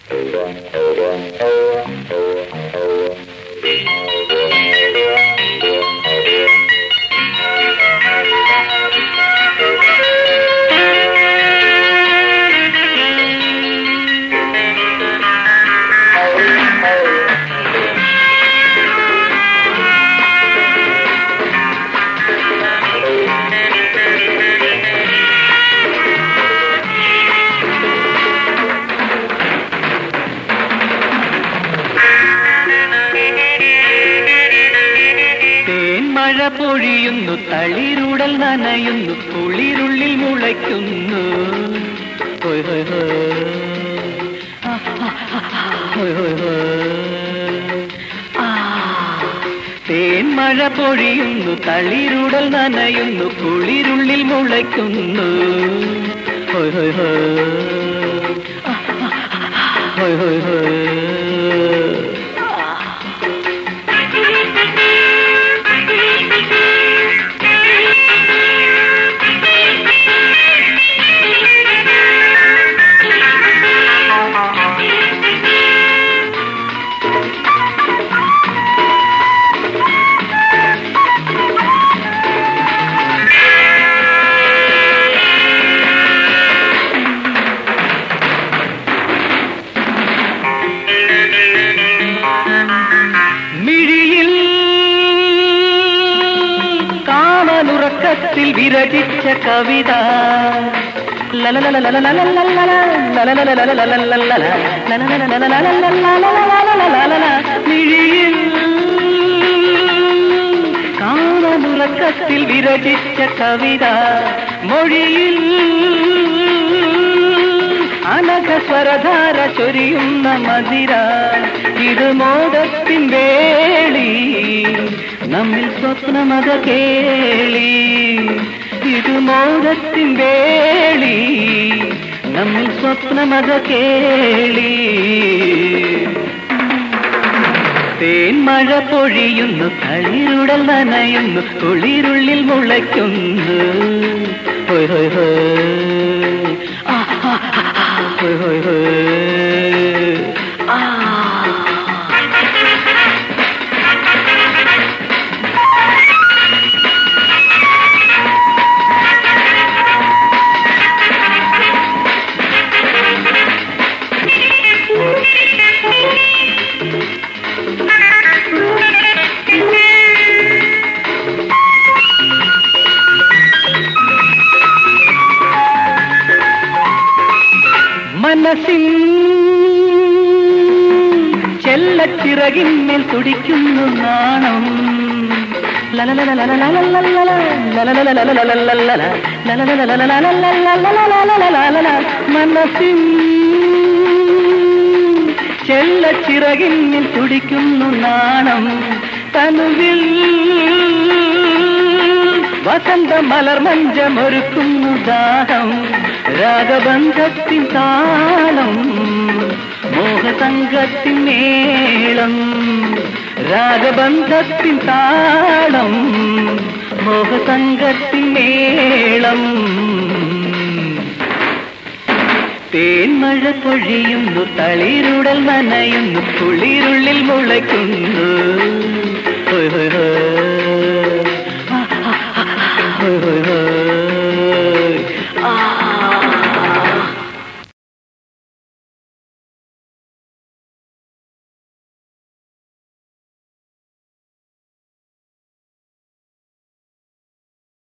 തേന്മഴ പൊഴിയുന്നു തളിരുടൽ നനയുന്നു കുളിരുള്ളിൽ മുളയ്ക്കുന്നു ഹോയ് ഹോയ് ഹോയ്. ആ, ആ, ആ, ആ, ഹോയ് ഹോയ് ഹോയ്. ആ. തേന്മഴ പൊഴിയുന്നു തളിരുടൽ നനയുന്നു കുളിരുള്ളിൽ മുളയ്ക്കുന്നു ഹോയ് ഹോയ് ഹോയ്. ആ, ആ, ആ, ഹോയ് ഹോയ് ഹോയ്. മിഴിയിൽ കാമനുറക്കത്തിൽ വിരചിച്ച കവിത മിഴിയിൽ കാമനുറക്കത്തിൽ വിരചിച്ച കവിത മൊഴിയിൽ അനഘസ്വരധാര ചൊരിയുന്ന മതിര ഇത് മോദത്തിൻ വേളി നമ്മിൽ സ്വപ്നമത കേളി ഇത് മോദത്തിൻ വേളി നമ്മിൽ സ്വപ്നമത കേളി തേന്മഴ പൊഴിയുന്നു തളിരുടൽ നനയുന്നു കുളിരുള്ളിൽ മുളയ്ക്കുന്നു ഹോയ് ഹോയ് ഹോയ്. ആ, ആ, ആ, ആ, ഹോയ് ഹോയ് ഹോയ്. ആ. മനസ്സിൻ ചെല്ലച്ചിറകിന്മേൽ തുടിക്കുന്നു നാണം മനസ്സിൻ ചെല്ലച്ചിറകിന്മേൽ തുടിക്കുന്നു നാണം തനുവിൽ വസന്ത മലർമഞ്ചമൊരുക്കുന്നു ദാഹം രാഗബന്ധത്തിൻ താളം മോഹസംഗത്തിൻ മേളം രാഗബന്ധത്തിൻ താളം മോഹസംഗത്തിൻ മേളം തേന്മഴ പൊഴിയുന്നു തളിരുടൽ നനയുന്നു കുളിരുള്ളിൽ മുളയ്ക്കുന്നു ഹോയ് ഹോയ് ഹോയ്. ആ, ആ, ആ, ആ, ഹോയ് ഹോയ്